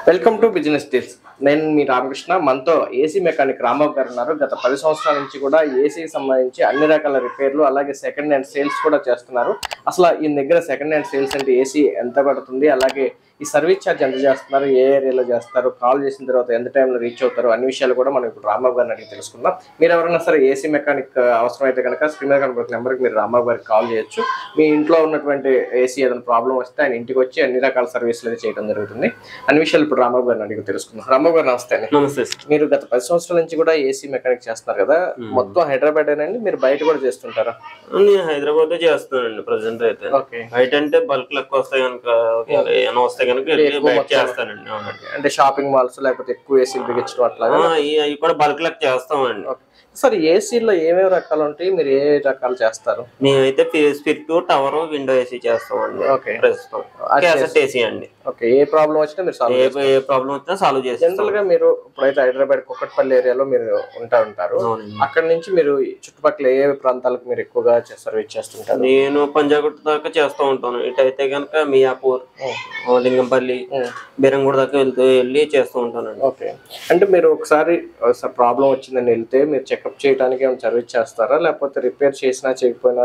Welcome to business deals నేను మీ రామకృష్ణ మనతో AC mechanic Ramababu గారు ఉన్నారు గత పది సంవత్సరాల నుంచి కూడా ఏసీకి సంబంధించి అన్ని రకాల రిపేర్లు అలాగే సెకండ్ హ్యాండ్ సేల్స్ కూడా చేస్తున్నారు అసలు ఈ దగ్గర సెకండ్ హ్యాండ్ సేల్స్ అంటే ఏసీ ఎంత పడుతుంది అలాగే ఈ సర్వీస్ ఛార్జ్ ఎంత చేస్తున్నారు ఏ ఏరియాలో చేస్తారు కాల్ చేసిన తర్వాత ఎంత టైంలో రీచ్ అవుతారు అన్ని విషయాలు కూడా మనం ఇప్పుడు రామబాబు గారిని అడిగి తెలుసుకుందాం మీరు ఎవరైనా సరే ఏసీ మెకానిక్ అవసరం అయితే కనుక స్క్రీన్ మీద కనబడుతున్న నెంబర్కి మీరు రామబాబు గారికి కాల్ చేయొచ్చు మీ ఇంట్లో ఉన్నటువంటి ఏసీ ఏదైనా ప్రాబ్లం వస్తే ఆయన ఇంటికి వచ్చి అన్ని రకాల సర్వీసులు అయితే చేయడం జరుగుతుంది అన్ని విషయాలు ఇప్పుడు రామబాబు గారిని అడిగి తెలుసుకుందాం రామబాబు గారు నమస్తే అండి నమస్తే సార్ మీరు గత పది సంవత్సరాల నుంచి కూడా ఏసీ మెకానిక్ చేస్తున్నారు కదా మొత్తం హైదరాబాద్ అండి మీరు బయట కూడా చేస్తుంటారా నేను హైదరాబాద్ చేస్తానండి ప్రజెంట్ అయితే ఓకే బయట అంటే బల్క్ లెక్క వస్తాయి కనుక ఏమైనా వస్తే కనుక వెళ్ళి బయట చేస్తానండి అవునండి అంటే షాపింగ్ మాల్స్ లేకపోతే ఎక్కువ ఏసీలు బిగించడం అట్లాగా ఆ, ఈ- అవి కూడా బల్క్ లెక్క చేస్తామండి ఓకే సార్ ఏసీలో ఏమేమి రకాలు ఉంటాయి మీరు ఏ రకాలు చేస్తారు మేమైతే స్పిరిట్ టవర్ విండో ఏసీ చేస్తామండి ఓకే ప్రస్తుతం క్యాసెట్ ఏసీ అండి ఓకే ఏ ప్రాబ్లం వచ్చినా మీరు సాల్వ్ ఏ ఏ ప్రాబ్లం వచ్చినా సాల్వ్ చేస్తాం జనరల్ గా మీరు ఇప్పుడైతే హైదరాబాద్ కుక్కట్పల్లి ఏరియాలో మీరు ఉంటా ఉంటారు అవునండి అక్కడ నుంచి మీరు ఈ చుట్టుపక్కల ఏ ప్రాంతాలకు మీరు ఎక్కువగా సర్వీస్ చేస్తుంటారు నేను పంజాగుట్ట దాకా చేస్తూ ఉంటాను ఇటైతే కనుక మియాపూర్ ఆ, లింగంపల్లి బీరంగూడ దాకా వెళ్తూ వెళ్ళి చేస్తూ ఉంటానండి ఓకే అంటే మీరు ఒకసారి ప్రాబ్లం వచ్చిందని వెళ్తే మీరు చెకప్ చేయడానికి ఏమైనా సర్వీస్ చేస్తారా లేకపోతే రిపేర్ చేసినా చేయకపోయినా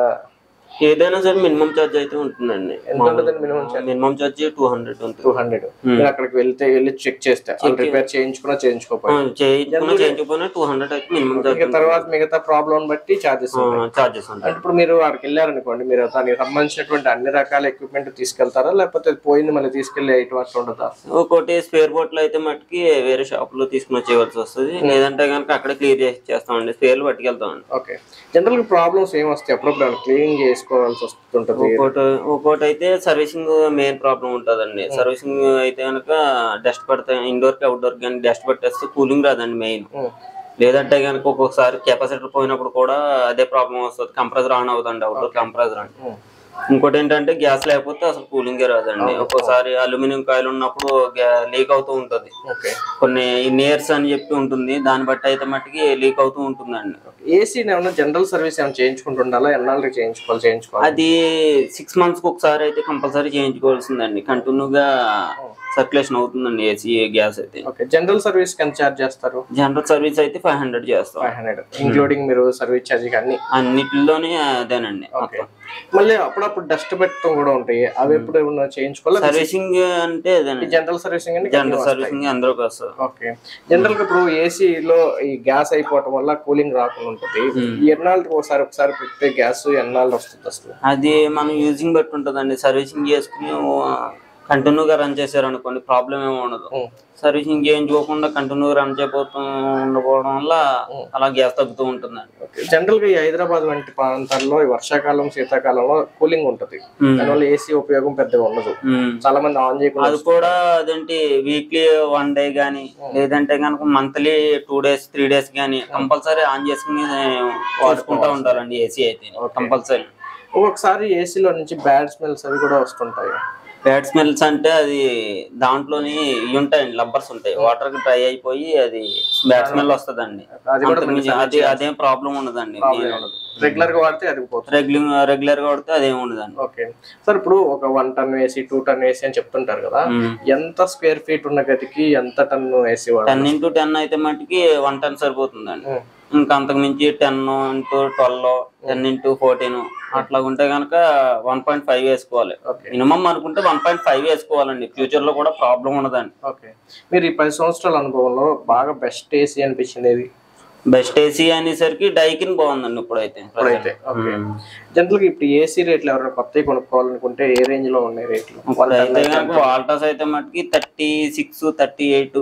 ఏదైనా సరే మినిమం ఛార్జ్ అయితే ఉంటుందండి ఎంత ఉంటుందండి minimum minimum charge two hundred ఉంటుంది టూ హండ్రెడ్ మీరు అక్కడికి వెళ్తే వెళ్ళి చెక్ చేస్తే రిపేర్ చేయించుకున్నా చేయించుకోకపోయినా చేయించుకున్నా చేయించకపోయినా టూ హండ్రెడ్ అయితే మినిమం ఛార్జ్ ఇక తర్వాత మిగతా ప్రాబ్లం బట్టి చార్జెస్ ఛార్జెస్ ఉంటాయి అంటే ఇప్పుడు మీరు అక్కడికి వెళ్ళారనుకోండి మీరు దానికి సంబంధించినటువంటి అన్ని రకాల ఎక్విప్మెంట్ తీసుకెళ్తారా లేకపోతే అది పోయింది మళ్ళీ తీసుకెళ్లి ఐటమ్ అట్లా ఉండదా ఒకటి స్పేర్ బోట్లు అయితే మట్టుకి వేరే షాప్ లో తీసుకుని వచ్చేయవలసి వస్తుంది లేదంటే కనుక అక్కడ క్లియర్ చేసి చేస్తామండి స్పేర్లు పట్టుకెళ్తామండి ఓకే జనరల్ గా ప్రాబ్లమ్స్ ఏం వస్తాయి అప్పుడప్పుడు క్లీనింగ్ చేసుకోవాల్సి వస్తుంటది ఒకటి ఒకటి అయితే సర్వీసింగ్ మెయిన్ ప్రాబ్లం ఉంటుందండి సర్వీసింగ్ అయితే కనుక డస్ట్ పడతాయి ఇండోర్ కి అవుట్డోర్ కానీ డస్ట్ పట్టేస్తే కూలింగ్ రాదండి మెయిన్ ఉం. లేదంటే కనుక ఒక్కొక్కసారి కెపాసిటర్ పోయినప్పుడు కూడా అదే ప్రాబ్లం వస్తుంది కంప్రెసర్ ఆన్ అవుతుంది అవుట్డోర్ కంప్రెసర్ అని ఉం. ఇంకోటి ఏంటంటే గ్యాస్ లేకపోతే అసలు కూలింగ్ రాదండి ఒక్కోసారి అల్యూమినియం కాయిల్ ఉన్నప్పుడు లీక్ అవుతూ ఉంటది ఓకే కొన్ని ఇయర్స్ అని చెప్పి ఉంటుంది దాన్ని బట్టి అయితే మట్టుకి లీక్ అవుతూ ఉంటుందండి ఏసీ ఏమన్నా జనరల్ సర్వీస్ ఏమైనా చేయించుకుంటుండాలా ఎన్నాళ్ళకి చేయించుకోవాలి చేయించుకోవాలి అది సిక్స్ మంత్స్ కి ఒకసారి అయితే కంపల్సరీ చేయించుకోవాల్సిందండి కంటిన్యూగా సర్క్యులేషన్ అవుతుందండి ఏసీ గ్యాస్ అయితే ఓకే జనరల్ సర్వీస్ కి ఎంత ఛార్జ్ చేస్తారు జనరల్ సర్వీస్ అయితే ఫైవ్ హండ్రెడ్ చేస్తాం ఫైవ్ హండ్రెడ్ ఇంక్లూడింగ్ మీరు సర్వీస్ ఛార్జ్ అన్ని అన్నిటిలోనే అదేనండి ఓకే మళ్ళీ అప్పుడప్పుడు డస్ట్ పెట్టడం కూడా ఉంటాయి అవి ఎప్పుడు ఏమన్నా చేయించుకోవాలి సర్వీసింగ్ అంటే అదేనండి జనరల్ సర్వీసింగ్ అండి జనరల్ సర్వీసింగ్ అందరికి వస్తుంది ఓకే జనరల్ గా ఇప్పుడు ఏసీ లో ఈ గ్యాస్ అయిపోవటం వల్ల కూలింగ్ రాకుండా ఉంటుంది ఎన్నాళ్ళకి ఒకసారి ఒకసారి పెట్టే గ్యాస్ ఎన్నాళ్ళు వస్తుంది అసలు అది మనం యూజింగ్ బట్టి ఉంటుందండి సర్వీసింగ్ చేసుకుని కంటిన్యూగా రన్ చేశారు అనుకోండి ప్రాబ్లం ఏమి ఉండదు ఉం. సర్వీసింగ్ చేయించుకోకుండా కంటిన్యూగా రన్ చేయబోతూ ఉండకపోవడం వల్ల అలా గ్యాస్ తగ్గుతూ ఉంటుందండి ఓకే జనరల్ గా ఈ హైదరాబాద్ వంటి ప్రాంతాల్లో ఈ వర్షాకాలం శీతాకాలంలో కూలింగ్ ఉంటది ఉం. దానివల్ల ఏసీ ఉపయోగం పెద్దగా ఉండదు ఉం. చాలా మంది ఆన్ చేయకుండా అది కూడా అదేంటి వీక్లీ వన్ డే గానీ లేదంటే కనుక monthly two days three days గానీ కంపల్సరీ ఆన్ చేసుకుని వాడుకుంటూ ఉండాలండి ఏసీ అయితే కంపల్సరీ ఒక్కొక్కసారి ఏసీలో నుంచి బ్యాడ్ స్మెల్స్ అవి కూడా వస్తుంటాయి బ్యాడ్ స్మెల్స్ అంటే అది దాంట్లోని ఇవి ఉంటాయండి లబ్బర్స్ ఉంటాయి వాటర్ కి డ్రై అయిపోయి అది బ్యాడ్ స్మెల్ వస్తుందండి అది కూడా అంతకుమించి అది అదేం ప్రాబ్లం ఉండదండి రెగ్యులర్ గా వాడితే అది పోతుంది రెగ్యులర్ రెగ్యులర్ గా వాడితే అదేం ఉండదండి ఓకే సార్ ఇప్పుడు ఒక one ton AC two ton AC అని చెప్తుంటారు కదా ఎంత స్క్వేర్ ఫీట్ ఉన్న గదికి ఎంత టన్ ఏసీ వాడాలి టెన్ ఇంటూ టెన్ అయితే మటుకి వన్ టన్ సరిపోతుందండి ఉం. ఇంకా అంతకు మించి ten into twelve ten into fourteen అట్లా ఉంటే కనుక వన్ పాయింట్ ఫైవ్ వేసుకోవాలి ఓకే మినిమం అనుకుంటే వన్ పాయింట్ ఫైవ్ వేసుకోవాలండి ఫ్యూచర్ లో కూడా ప్రాబ్లం ఉండదండి ఓకే మీరు ఈ పది సంవత్సరాల అనుభవంలో బాగా బెస్ట్ ఏసీ అనిపించింది ఏది బెస్ట్ ఏసీ అనేసరికి డైకిన్ బాగుందండి ఇప్పుడైతే ఇప్పుడైతే ఓకే జనరల్ గా ఇప్పుడు ఏసీ రేట్లు ఎవరైనా కొత్తవి కొనుక్కోవాలనుకుంటే ఏ రేంజ్ లో ఉన్నాయి రేట్లు అయితే కనుక వాల్టాస్ అయితే మటుకి థర్టీ సిక్స్ థర్టీ ఎయిట్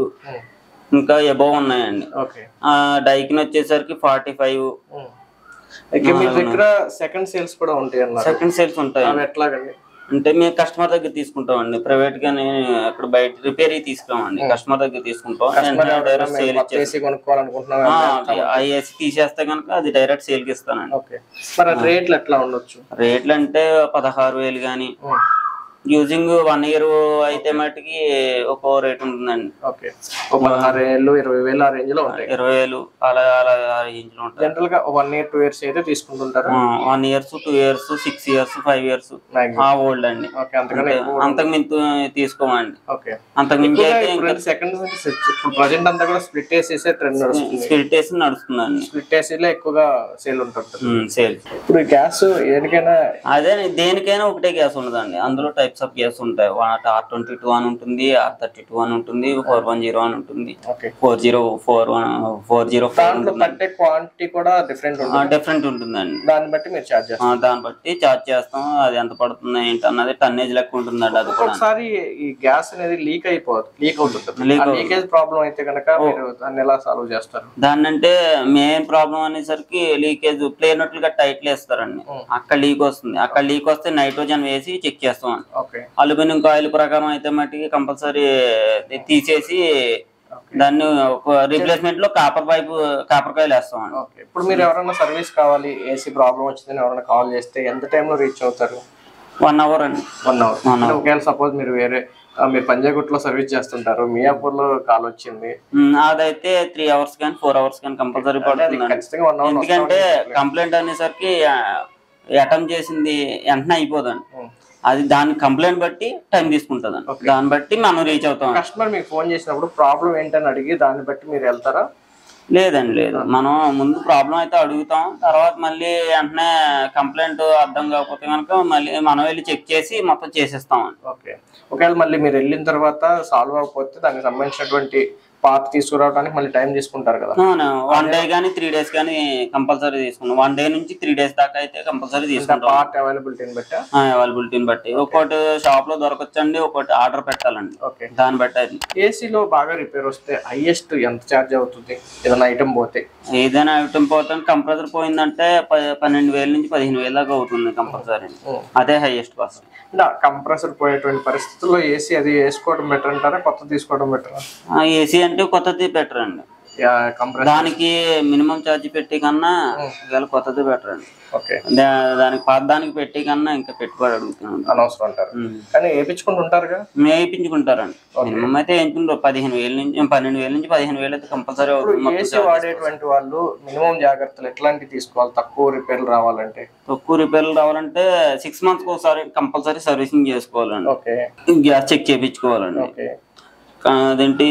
ఇంకా ఎబవ్ ఉన్నాయండి ఓకే ఆ డైకిన్ వచ్చేసరికి ఫార్టీ ఫైవ్ అయితే మీ దగ్గర సెకండ్ సేల్స్ కూడా ఉంటాయి అన్నారు సెకండ్ సేల్స్ ఉంటాయి అవి ఎట్లాగండి అంటే మేము కస్టమర్ దగ్గర తీసుకుంటామండి ప్రైవేట్ గానే అక్కడ బయట రిపేర్ తీసుకురామండి కస్టమర్ దగ్గర తీసుకుంటాం డైరెక్ట్ సేల్ కొత్త ఏసీ కొనుక్కోవాలనుకుంటున్నాం ఐఎస్ తీసేస్తే కనుక అది డైరెక్ట్ సేల్ కి ఇస్తానండి ఓకే మరి ఆ రేట్లు ఎట్లా ఉండొచ్చు రేట్లు అంటే పదహారు వేలు కానీ యూజింగ్ వన్ ఇయర్ అయితే మటుకి ఒక రేట్ ఉంటుందండి ఓకే ఒక పదహారు ఏళ్ళు ఇరవై వేలు ఆ రేంజ్ లో ఉంటాయి ఇరవై వేలు అలా అలా ఆ range లో ఉంటాయి జనరల్ గా వన్ ఇయర్ టూ ఇయర్స్ అయితే తీసుకుంటుంటారు one years two years six years five years Maximum. ఆ ఓల్డ్ అండి ఓకే అంతకన్నా ఎక్కువ అంతకు మించి తీసుకోమండి ఓకే అంతకు మించి అయితే ఇప్పుడు సెకండ్ ఇప్పుడు ప్రజెంట్ అంతా కూడా స్ప్లిట్ ఏసీసే ట్రెండ్ నడుస్తుంది స్పిరిట్ వేసి నడుస్తుందండి స్ప్లిట్ ఏసీలో ఎక్కువగా సేల్ ఉంటుంటుంది సేల్ ఇప్పుడు గ్యాస్ దేనికైనా అదే దేనికైనా ఒకటే గ్యాస్ ఉండదండి అందులో టైప్స్ ఆఫ్ గ్యాస్ ఉంటాయి ఆర్ ట్వంటీ టూ అని ఉంటుంది ఆర్ థర్టీ టూ అని ఉంటుంది ఫోర్ వన్ జీరో అని ఉంటుంది okay four zero four one four zero four దాంట్లో కట్టే క్వాంటిటీ కూడా డిఫరెంట్ ఉంటుంది డిఫరెంట్ ఉంటుందండి దాన్ని బట్టి మీరు ఛార్జ్ చేస్తారు ఆ, దాన్ని బట్టి చార్జ్ చేస్తాం అది ఎంత పడుతుంది ఏంటి అన్నది టన్నేజ్ లెక్క ఉంటుందండి అది కూడా ఒకసారి ఈ గ్యాస్ అనేది లీక్ అయిపోతుంది లీక్ అవుతుంది Leak ఆ లీకేజ్ ప్రాబ్లం అయితే కనుక మీరు దాన్ని ఎలా సాల్వ్ చేస్తారు దాన్ని అంటే మెయిన్ ప్రాబ్లం అనేసరికి లీకేజ్ ప్లేనట్లుగా టైట్లు వేస్తారండి అక్కడ లీక్ వస్తుంది అక్కడ లీక్ వస్తే నైట్రోజన్ వేసి చెక్ చేస్తాం ఓకే అల్యూమినియం కాయిల్ ప్రకారం అయితే మట్టికి కంపల్సరీ తీసేసి దాన్ని రీప్లేస్మెంట్ లో కాపర్ పైప్ కాపర్ కాయిల్ వేస్తాం ఓకే ఇప్పుడు మీరు ఎవరైనా సర్వీస్ కావాలి ఏసీ ప్రాబ్లం వచ్చిందని ఎవరైనా కాల్ చేస్తే ఎంత టైంలో రీచ్ అవుతారు వన్ అవర్ అండి వన్ అవర్ ఒకవేళ సపోజ్ మీరు వేరే ఆ, మీరు పంజాగుట్లో సర్వీస్ చేస్తుంటారు మియాపూర్ లో కాల్ వచ్చింది ఉమ్, అదైతే త్రీ అవర్స్ కానీ ఫోర్ అవర్స్ కానీ కంపల్సరీ అంటే అది పడుతుందండి ఖచ్చితంగా వన్ అవర్ ఎందుకంటే కంప్లైంట్ అనేసరికి అటెంప్ట్ చేసింది వెంటనే అయిపోదండి అది దాని కంప్లైంట్ బట్టి టైం తీసుకుంటుందండి దాన్ని బట్టి మనం రీచ్ అవుతాం కస్టమర్ మీకు ఫోన్ చేసినప్పుడు ప్రాబ్లం ఏంటని అడిగి దాన్ని బట్టి మీరు వెళ్తారా లేదండి లేదు మనం ముందు ప్రాబ్లం అయితే అడుగుతాం తర్వాత మళ్ళీ వెంటనే కంప్లైంట్ అర్థం కాకపోతే కనుక మళ్ళీ మనం వెళ్ళి చెక్ చేసి మొత్తం చేసేస్తాం ఓకే ఒకవేళ మళ్ళీ మీరు వెళ్ళిన తర్వాత సాల్వ్ అవ్వకపోతే దానికి సంబంధించినటువంటి పార్ట్ తీసుకురావడానికి మళ్ళీ టైం తీసుకుంటారు కదా వన్ డే కానీ త్రీ డేస్ కానీ కంపల్సరీ తీసుకున్నాం వన్ డే నుంచి త్రీ డేస్ దాకా అయితే కంపల్సరీ తీసుకుంటాం పార్ట్ అవైలబిలిటీని బట్టి అవైలబిలిటీని బట్టి ఒక్కోటి షాప్ లో దొరకచ్చండి ఒక్కోటి ఆర్డర్ పెట్టాలండి ఓకే దాన్ని బట్టి అది ఏసీలో బాగా రిపేర్ వస్తే హైయెస్ట్ ఎంత ఛార్జ్ అవుతుంది ఏదైనా ఐటమ్ పోతే ఏదైనా ఐటమ్ పోతే కంప్రెసర్ పోయిందంటే ప- పన్నెండు వేల నుంచి పదిహేను వేల దాకా అవుతుంది కంపల్సరీ అదే హైయెస్ట్ కాస్ట్ ఇలా కంప్రెసర్ పోయేటువంటి పరిస్థితుల్లో ఏసీ అది వేసుకోవడం బెటర్ అంటారా కొత్త తీసుకోవడం బెటర్ ఏసీ అంటే కొత్తది బెటర్ అండి కంప్రెసర్ దానికి మినిమం ఛార్జ్ పెట్టి కన్నా ఇవాళ కొత్తది బెటర్ అండి ఓకే దా- దానికి పాత దానికి పెట్టి కన్నా ఇంకా పెట్టుబడి అడుగుతున్నాం అనవసరం అంటారు కానీ వేయించుకుంటూ ఉంటారుగా వేయించుకుంటారండి మినిమం అయితే వేయించుకుంటారు పదిహేను వేల నుంచి పన్నెండు వేల నుంచి పదిహేను వేలు అయితే కంపల్సరీ అవుతుంది మొత్తం ఏసీ వాడేటువంటి వాళ్ళు మినిమం జాగ్రత్తలు ఎట్లాంటివి తీసుకోవాలి తక్కువ రిపేర్లు రావాలంటే తక్కువ రిపేర్లు రావాలంటే సిక్స్ మంత్స్ ఒకసారి కంపల్సరీ సర్వీసింగ్ చేసుకోవాలండి ఓకే గ్యాస్ చెక్ చేయించుకోవాలండి ఓకే కా- అదేంటి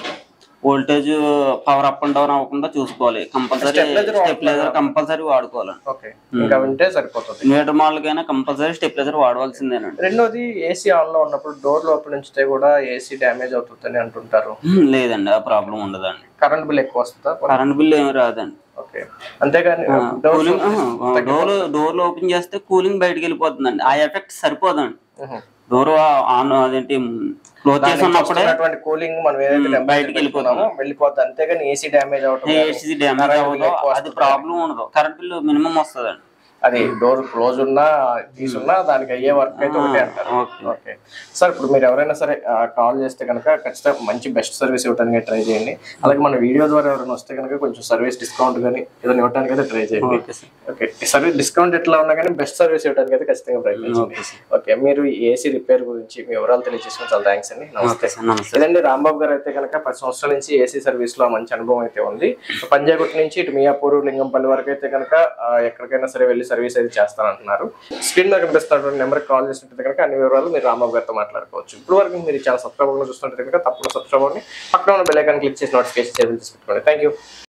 voltage power up and down అవ్వకుండా చూసుకోవాలి కంపల్సరీ Stabilizer స్టెప్లైజర్ కంపల్సరీ వాడుకోవాలండి ఓకే ఇంకా వింటే సరిపోతుంది ఇన్వర్టర్ మోడల్కైనా కంపల్సరీ స్టెప్లైజర్ వాడవలసిందేనండి రెండోది ఏసీ ఆన్ లో ఉన్నప్పుడు డోర్ ఓపెన్ ఉంచితే కూడా ఏసీ డ్యామేజ్ అవుతుందని అంటుంటారు హ్మ్, లేదండి ఆ ప్రాబ్లం ఉండదండి కరెంట్ బిల్ ఎక్కువ వస్తుందా కరెంట్ బిల్ ఏమి రాదండి ఓకే అంతేగాని డోర్ కూలింగ్ డోర్ డోర్లు ఓపెన్ చేస్తే కూలింగ్ బయటకు వెళ్ళిపోతుందండి ఆ ఎఫెక్ట్ సరిపోదండి డోర్ ఆన్ అదేంటి క్లోజ్ చేసి ఉన్నప్పుడే వస్తున్నటువంటి కూలింగ్ మనం ఏదైతే బయటికి వెళ్ళిపోతామో వెళ్ళిపోతుంది అంతేగాని ఏసీ డ్యామేజ్ అవటం కానీ, ఏసీ డ్యామేజ్ అవ్వదు అది ప్రాబ్లం ఉండదు కరెంట్ బిల్ మినిమం వస్తుందండి అది డోర్ క్లోజ్ ఉన్నా తీసున్నా దానికి అయ్యే వర్క్ అయితే ఒకటే అంటారు ఓకే ఓకే సార్ ఇప్పుడు మీరు ఎవరైనా సరే కాల్ చేస్తే కనుక ఖచ్చితంగా మంచి బెస్ట్ సర్వీస్ ఇవ్వడానికి ట్రై చేయండి అలాగే మన వీడియో ద్వారా ఎవరైనా వస్తే కనుక కొంచెం సర్వీస్ డిస్కౌంట్ కానీ ఏదైనా ఇవ్వడానికి అయితే ట్రై చేయండి okay sir okay service discount ఎట్లా ఉన్నా కానీ బెస్ట్ సర్వీస్ ఇవ్వడానికి అయితే ఖచ్చితంగా ప్రయత్నించండి ఓకే మీరు ఏసీ రిపేర్ గురించి మీ వివరాలు తెలియజేసుకుని చాలా థ్యాంక్స్ అండి నమస్తే ఓకే సార్ నమస్తే ఇదండి రాంబాబు గారు అయితే కనుక పది సంవత్సరాల నుంచి ఏసీ సర్వీస్ లో మంచి అనుభవం అయితే ఉంది పంజాగుట్ నుంచి ఇటు మియాపూర్ లింగంపల్లి వరకు అయితే కనుక ఆ, ఎక్కడికైనా సరే వెళ్ళి సర్వీస్ అయితే చేస్తానంటున్నారు స్క్రీన్ మీద కనిపిస్తున్నటువంటి నెంబర్ కాల్ చేసినట్టు కనుక అన్ని వివరాలు మీరు రాంబాబు గారితో మాట్లాడుకోవచ్చు ఇప్పుడు వరకు మీరు చాలా సబ్స్క్రైబ్ చూస్తుంటే కనుక తప్పకుండా సబ్స్క్రైబ్ అవ్వండి పక్కన ఉన్న బెల్ ఐకాన్ క్లిక్ చేసి నోటిఫికేషన్ చేసి పెట్టుకోండి థ్యాంక్ యూ